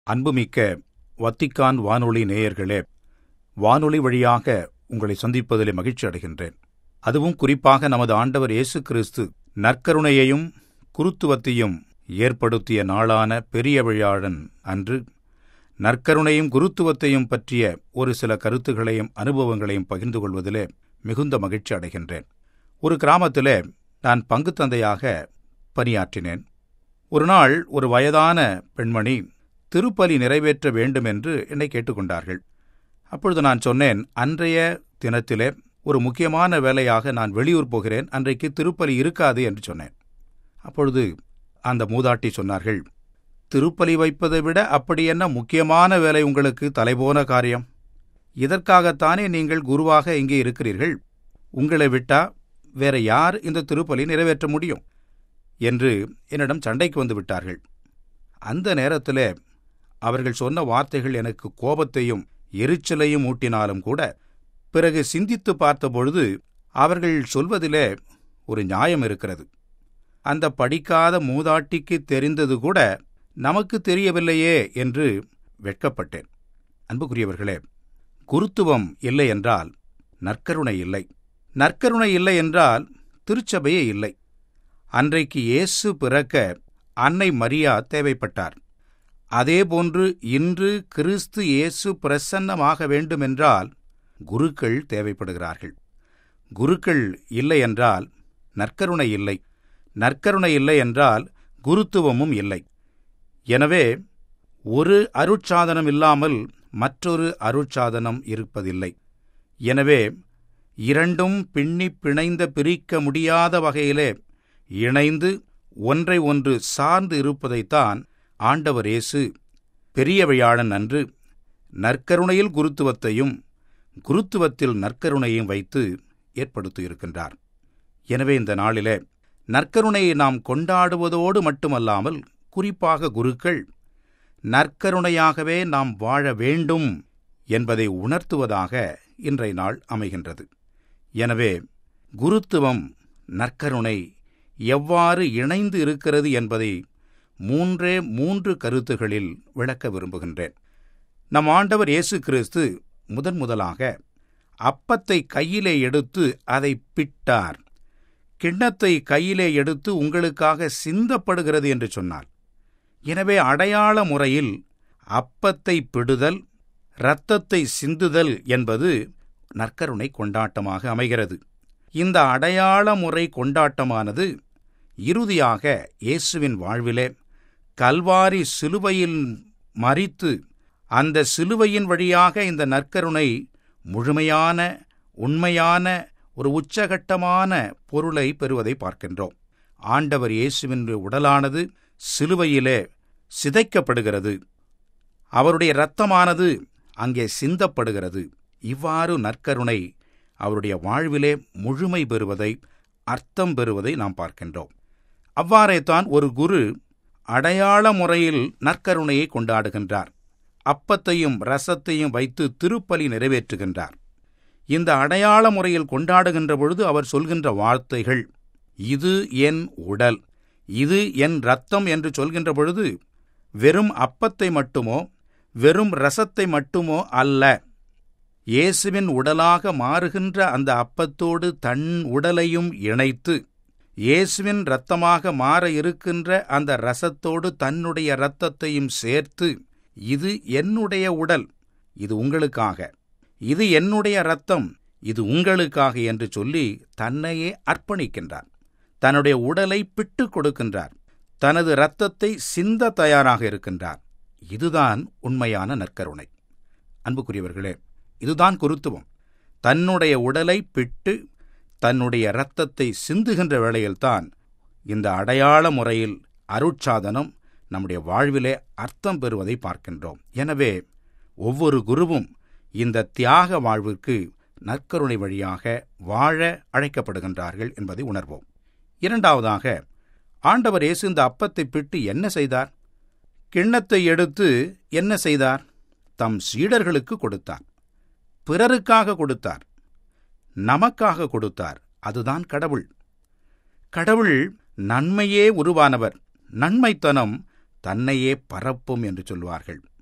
அன்புமிக்க வத்திக்கான் வானொலி நேயர்களே வானொலி வழியாக உங்களை சந்திப்பதிலே மகிழ்ச்சி அடைகின்றேன் அதுவும் குறிப்பாக நமது ஆண்டவர் இயேசு கிறிஸ்து நற்கருணையையும் குருத்துவத்தையும் ஏற்படுத்திய நாளான பெரிய விழாழன் அன்று நற்கருணையும் குருத்துவத்தையும் பற்றிய ஒரு சில கருத்துகளையும் அனுபவங்களையும் பகிர்ந்து கொள்வதிலே மிகுந்த மகிழ்ச்சி அடைகின்றேன் ஒரு கிராமத்திலே நான் பங்கு தந்தையாக பணியாற்றினேன் ஒரு நாள் ஒரு வயதான பெண்மணி திருப்பலி நிறைவேற்ற வேண்டும் என்று என்னை கேட்டுக்கொண்டார்கள் அப்பொழுது நான் சொன்னேன் அன்றைய தினத்திலே ஒரு முக்கியமான வேலையாக நான் வெளியூர் போகிறேன் அன்றைக்கு திருப்பலி இருக்காது என்று சொன்னேன் அப்பொழுது அந்த மூதாட்டி சொன்னார்கள் திருப்பலி வைப்பதை விட அப்படி என்ன முக்கியமான வேலை உங்களுக்கு தலைபோன காரியம் இதற்காகத்தானே நீங்கள் குருவாக இங்கே இருக்கிறீர்கள் உங்களை விட்டா வேற யார் இந்த திருப்பலி நிறைவேற்ற முடியும் என்று என்னிடம் சண்டைக்கு வந்து விட்டார்கள் அந்த நேரத்திலே அவர்கள் சொன்ன வார்த்தைகள் எனக்கு கோபத்தையும் எரிச்சலையும் ஊட்டினாலும் கூட பிறகு சிந்தித்து பார்த்தபொழுது அவர்கள் சொல்வதிலே ஒரு நியாயம் இருக்கிறது அந்த படிக்காத மூதாட்டிக்கு தெரிந்தது கூட நமக்கு தெரியவில்லையே என்று வெட்கப்பட்டேன் அன்புக்குரியவர்களே குருத்துவம் இல்லை என்றால் நற்கருணை இல்லை நற்கருணை இல்லை என்றால் திருச்சபையே இல்லை அன்றைக்கு இயேசு பிறக்க அன்னை மரியா தேவைப்பட்டார் அதேபோன்று இன்று கிறிஸ்து இயேசு பிரசன்னமாக வேண்டுமென்றால் குருக்கள் தேவைப்படுகிறார்கள் குருக்கள் இல்லை என்றால் நற்கருணை இல்லை நற்கருணை இல்லை என்றால் குருத்துவமும் இல்லை எனவே ஒரு அருட்சாதனம் இல்லாமல் மற்றொரு அருட்சாதனம் இருப்பதில்லை எனவே இரண்டும் பின்னி பிணைந்த பிரிக்க முடியாத வகையிலே இணைந்து ஒன்றை ஒன்று சார்ந்து இருப்பதைத்தான் ஆண்டவர் இயேசு பெரிய வியாழன் அன்று நற்கருணையில் குருத்துவத்தையும் குருத்துவத்தில் நற்கருணையும் வைத்து ஏற்படுத்தியிருக்கின்றார் எனவே இந்த நாளிலே நற்கருணையை நாம் கொண்டாடுவதோடு மட்டுமல்லாமல் குறிப்பாக குருக்கள் நற்கருணையாகவே நாம் வாழ வேண்டும் என்பதை உணர்த்துவதாக இன்றைய நாள் அமைகின்றது எனவே குருத்துவம் நற்கருணை எவ்வாறு இணைந்து இருக்கிறது என்பதை மூன்றே மூன்று கருத்துகளில் விளக்க விரும்புகின்றேன் நம் ஆண்டவர் இயேசு கிறிஸ்து முதன் முதலாக அப்பத்தை கையிலே எடுத்து அதை பிட்டார் கிண்ணத்தை கையிலே எடுத்து உங்களுக்காக சிந்தப்படுகிறது என்று சொன்னார் எனவே அடையாள முறையில் அப்பத்தை பிடுதல் இரத்தத்தை சிந்துதல் என்பது நற்கருணை கொண்டாட்டமாக அமைகிறது இந்த அடையாள முறை கொண்டாட்டமானது இறுதியாக இயேசுவின் வாழ்விலே கல்வாரி சிலுவையில் மறித்து அந்த சிலுவையின் வழியாக இந்த நற்கருணை முழுமையான உண்மையான ஒரு உச்சகட்டமான பொருளை பெறுவதை பார்க்கின்றோம் ஆண்டவர் இயேசுவின் உடலானது சிலுவையிலே சிதைக்கப்படுகிறது அவருடைய இரத்தமானது அங்கே சிந்தப்படுகிறது இவ்வாறு நற்கருணை அவருடைய வாழ்விலே முழுமை பெறுவதை அர்த்தம் பெறுவதை நாம் பார்க்கின்றோம் அவ்வாறேதான் ஒரு குரு அடையாள முறையில் நற்கருணையை கொண்டாடுகின்றார் அப்பத்தையும் ரசத்தையும் வைத்து திருப்பலி நிறைவேற்றுகின்றார் இந்த அடையாள முறையில் கொண்டாடுகின்ற பொழுது அவர் சொல்கின்ற வார்த்தைகள் இது என் உடல் இது என் ரத்தம் என்று சொல்கின்ற பொழுது வெறும் அப்பத்தை மட்டுமோ வெறும் ரசத்தை மட்டுமோ அல்ல இயேசுவின் உடலாக மாறுகின்ற அந்த அப்பத்தோடு தன் உடலையும் இணைத்து இயேசுவின் இரத்தமாக மாற இருக்கின்ற அந்த ரசத்தோடு தன்னுடைய இரத்தத்தையும் சேர்த்து இது என்னுடைய உடல் இது உங்களுக்காக இது என்னுடைய இரத்தம் இது உங்களுக்காக என்று சொல்லி தன்னையே அர்ப்பணிக்கின்றார் தன்னுடைய உடலை பிட்டு கொடுக்கின்றார் தனது இரத்தத்தை சிந்த தயாராக இருக்கின்றார் இதுதான் உண்மையான நற்கருணை அன்புக்குரியவர்களே இதுதான் குருத்துவம் தன்னுடைய உடலை பிட்டு தன்னுடைய இரத்தத்தை சிந்துகின்ற வேளையில்தான் இந்த அடையாள முறையில் அருட்சாதனம் நம்முடைய வாழ்விலே அர்த்தம் பெறுவதை பார்க்கின்றோம் எனவே ஒவ்வொரு குருவும் இந்த தியாக வாழ்விற்கு நற்கருணை வழியாக வாழ அழைக்கப்படுகின்றார்கள் என்பதை உணர்வோம் இரண்டாவதாக ஆண்டவர் இயேசு இந்த அப்பத்தை பிட்டு என்ன செய்தார் கிண்ணத்தை எடுத்து என்ன செய்தார் தம் சீடர்களுக்கு கொடுத்தார் பிறருக்காக கொடுத்தார் நமக்காக கொடுத்தார் அதுதான் கடவுள் கடவுள் நன்மையே உருவானவர் நன்மைத்தனம் தன்னையே பரப்பும் என்று சொல்வார்கள்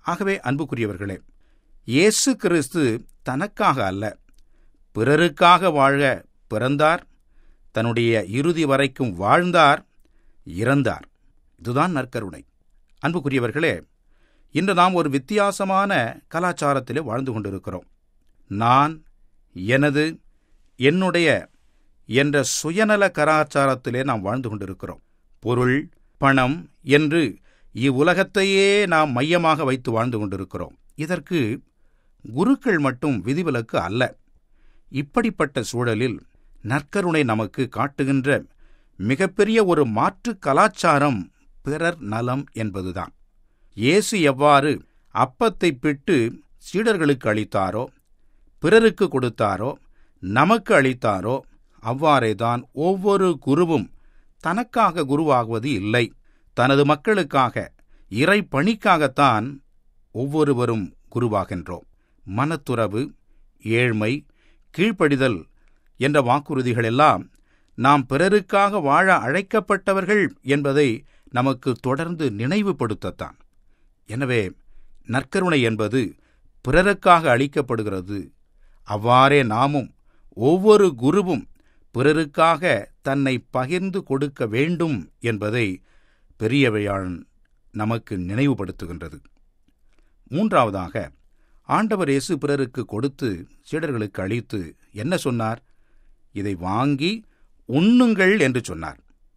ஆகவே அன்புக்குரியவர்களே இயேசு கிறிஸ்து தனக்காக அல்ல பிறருக்காக வாழ பிறந்தார் தன்னுடைய இறுதி வரைக்கும் வாழ்ந்தார் இறந்தார் இதுதான் நற்கருணை அன்புக்குரியவர்களே இன்று நாம் ஒரு வித்தியாசமான கலாச்சாரத்திலே வாழ்ந்து கொண்டிருக்கிறோம் நான் எனது என்னுடைய என்ற சுயநல கலாச்சாரத்திலே நாம் வாழ்ந்து கொண்டிருக்கிறோம் பொருள் பணம் என்று இவ்வுலகத்தையே நாம் மையமாக வைத்து வாழ்ந்து கொண்டிருக்கிறோம் இதற்கு குருக்கள் மட்டும் விதிவிலக்கு அல்ல இப்படிப்பட்ட சூழலில் நற்கருணை நமக்கு காட்டுகின்ற மிகப்பெரிய ஒரு மாற்று கலாச்சாரம் பிறர் நலம் என்பதுதான் இயேசு எவ்வாறு அப்பத்தை பிட்டு சீடர்களுக்கு அளித்தாரோ பிறருக்கு கொடுத்தாரோ நமக்கு அளித்தாரோ அவ்வாறேதான் ஒவ்வொரு குருவும் தனக்காக குருவாகுவது இல்லை தனது மக்களுக்காக இறை பணிக்காகத்தான் ஒவ்வொருவரும் குருவாகின்றோம் மனத்துறவு ஏழ்மை கீழ்ப்படிதல் என்ற வாக்குறுதிகளெல்லாம் நாம் பிறருக்காக வாழ அழைக்கப்பட்டவர்கள் என்பதை நமக்கு தொடர்ந்து நினைவுபடுத்தத்தான் எனவே நற்கருணை என்பது பிறருக்காக அளிக்கப்படுகிறது அவ்வாறே நாமும் ஒவ்வொரு குருவும் பிறருக்காக தன்னை பகிர்ந்து கொடுக்க வேண்டும் என்பதை பெரியவையாளன் நமக்கு நினைவுபடுத்துகின்றது மூன்றாவதாக ஆண்டவர் இயேசு பிறருக்கு கொடுத்து சீடர்களுக்கு அளித்து என்ன சொன்னார் இதை வாங்கி உண்ணுங்கள் என்று சொன்னார்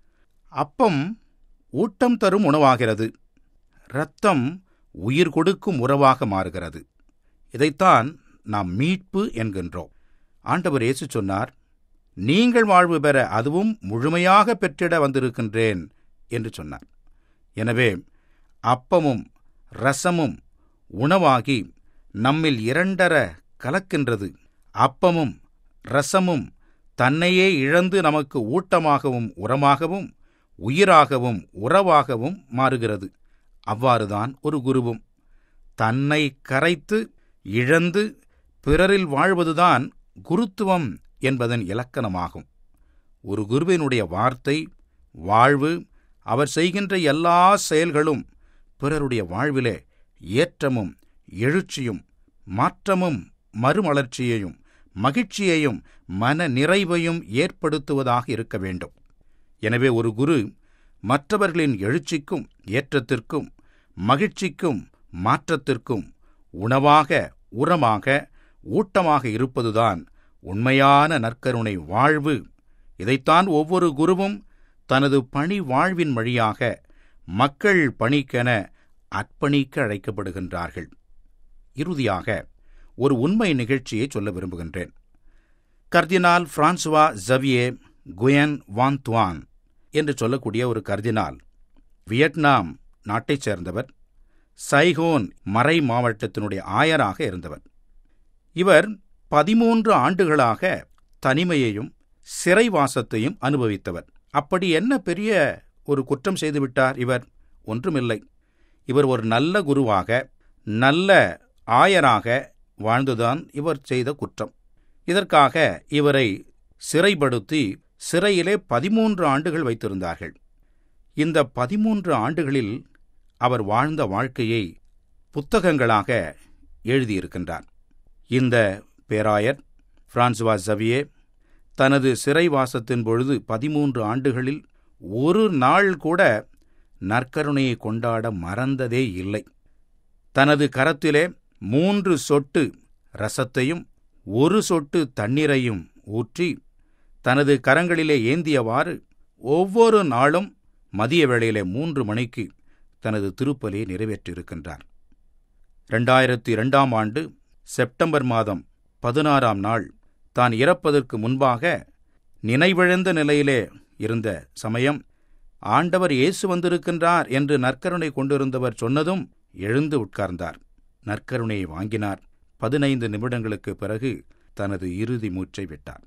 அப்பம் ஊட்டம் தரும் உணவாகிறது இரத்தம் உயிர் கொடுக்கும் உறவாக மாறுகிறது இதைத்தான் நாம் மீட்பு என்கின்றோம் ஆண்டவர் இயேசு சொன்னார் நீங்கள் வாழ்வு பெற அதுவும் முழுமையாக பெற்றிட வந்திருக்கின்றேன் என்று சொன்னார் எனவே அப்பமும் ரசமும் உணவாகி நம்மில் இரண்டர கலக்கின்றது அப்பமும் ரசமும் தன்னையே இழந்து நமக்கு ஊட்டமாகவும் உரமாகவும் உயிராகவும் உறவாகவும் மாறுகிறது அவ்வாறுதான் ஒரு குருவும் தன்னை கரைத்து இழந்து பிறரில் வாழ்வதுதான் குருத்துவம் என்பதன் இலக்கணமாகும் ஒரு குருவினுடைய வார்த்தை வாழ்வு அவர் செய்கின்ற எல்லா செயல்களும் பிறருடைய வாழ்விலே ஏற்றமும் எழுச்சியும் மாற்றமும் மறுமலர்ச்சியையும் மகிழ்ச்சியையும் மன நிறைவையும் ஏற்படுத்துவதாக இருக்க வேண்டும் எனவே ஒரு குரு மற்றவர்களின் எழுச்சிக்கும் ஏற்றத்திற்கும் மகிழ்ச்சிக்கும் மாற்றத்திற்கும் உணவாக உரமாக ஊட்டமாக இருப்பதுதான் உண்மையான நற்கருணை வாழ்வு இதைத்தான் ஒவ்வொரு குருவும் தனது பணி வாழ்வின் வழியாக மக்கள் பணிக்கென அர்ப்பணிக்க அழைக்கப்படுகின்றார்கள் இறுதியாக ஒரு உண்மை நிகழ்ச்சியை சொல்ல விரும்புகின்றேன் கர்தினால் பிரான்சுவா ஜவியே குயன் வான் துவான் என்று சொல்லக்கூடிய ஒரு கர்தினால் வியட்நாம் நாட்டைச் சேர்ந்தவர் சைகோன் மறை மாவட்டத்தினுடைய ஆயராக இருந்தவர் இவர் பதிமூன்று ஆண்டுகளாக தனிமையையும் சிறைவாசத்தையும் அனுபவித்தவர் அப்படி என்ன பெரிய ஒரு குற்றம் செய்துவிட்டார் இவர் ஒன்றுமில்லை இவர் ஒரு நல்ல குருவாக நல்ல ஆயராக வாழ்ந்துதான் இவர் செய்த குற்றம் இதற்காக இவரை சிறைப்படுத்தி சிறையிலே பதிமூன்று ஆண்டுகள் வைத்திருந்தார்கள் இந்த பதிமூன்று ஆண்டுகளில் அவர் வாழ்ந்த வாழ்க்கையை புத்தகங்களாக எழுதியிருக்கின்றார் இந்த பேராயர் பிரான்சுவா ஜவியே தனது சிறைவாசத்தின் பொழுது பதிமூன்று ஆண்டுகளில் ஒரு நாள் கூட நற்கருணையை கொண்டாட மறந்ததே இல்லை தனது கரத்திலே மூன்று சொட்டு ரசத்தையும் ஒரு சொட்டு தண்ணீரையும் ஊற்றி தனது கரங்களிலே ஏந்தியவாறு ஒவ்வொரு நாளும் மதிய வேளையிலே மூன்று மணிக்கு தனது திருப்பலியை நிறைவேற்றியிருக்கின்றார் ரெண்டாயிரத்தி இரண்டாம் ஆண்டு செப்டம்பர் மாதம் பதினாறாம் நாள் தான் இறப்பதற்கு முன்பாக நினைவிழந்த நிலையிலே இருந்த சமயம் ஆண்டவர் இயேசு வந்திருக்கின்றார் என்று நற்கருணை கொண்டிருந்தவர் சொன்னதும் எழுந்து உட்கார்ந்தார் நற்கருணையை வாங்கினார் பதினைந்து நிமிடங்களுக்கு பிறகு தனது இறுதி மூச்சை விட்டார்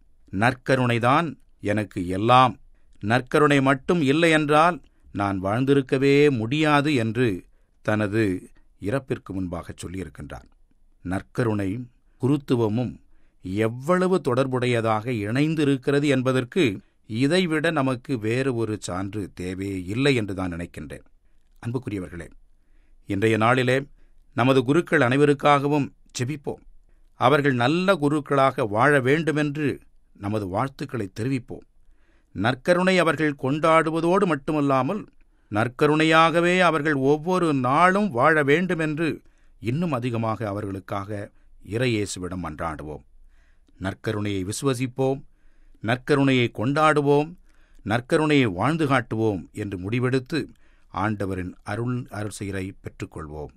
நற்கருணைதான் எனக்கு எல்லாம் நற்கருணை மட்டும் இல்லை என்றால் நான் வாழ்ந்திருக்கவே முடியாது என்று தனது இறப்பிற்கு முன்பாக சொல்லியிருக்கின்றார் நற்கருணை குருத்துவமும் எவ்வளவு தொடர்புடையதாக இணைந்திருக்கிறது என்பதற்கு இதைவிட நமக்கு வேறு ஒரு சான்று தேவையே இல்லை என்று தான் நினைக்கின்றேன் அன்புக்குரியவர்களே இன்றைய நாளிலே நமது குருக்கள் அனைவருக்காகவும் ஜெபிப்போம் அவர்கள் நல்ல குருக்களாக வாழ வேண்டுமென்று நமது வாழ்த்துக்களை தெரிவிப்போம் நற்கருணை அவர்கள் கொண்டாடுவதோடு மட்டுமல்லாமல் நற்கருணையாகவே அவர்கள் ஒவ்வொரு நாளும் வாழ வேண்டுமென்று இன்னும் அதிகமாக அவர்களுக்காக இறையேசுவிடம் மன்றாடுவோம் நற்கருணையை விசுவசிப்போம் நற்கருணையை கொண்டாடுவோம் நற்கருணையை வாழ்ந்து காட்டுவோம் என்று முடிவெடுத்து ஆண்டவரின் அருள் அரசியரை பெற்றுக்கொள்வோம்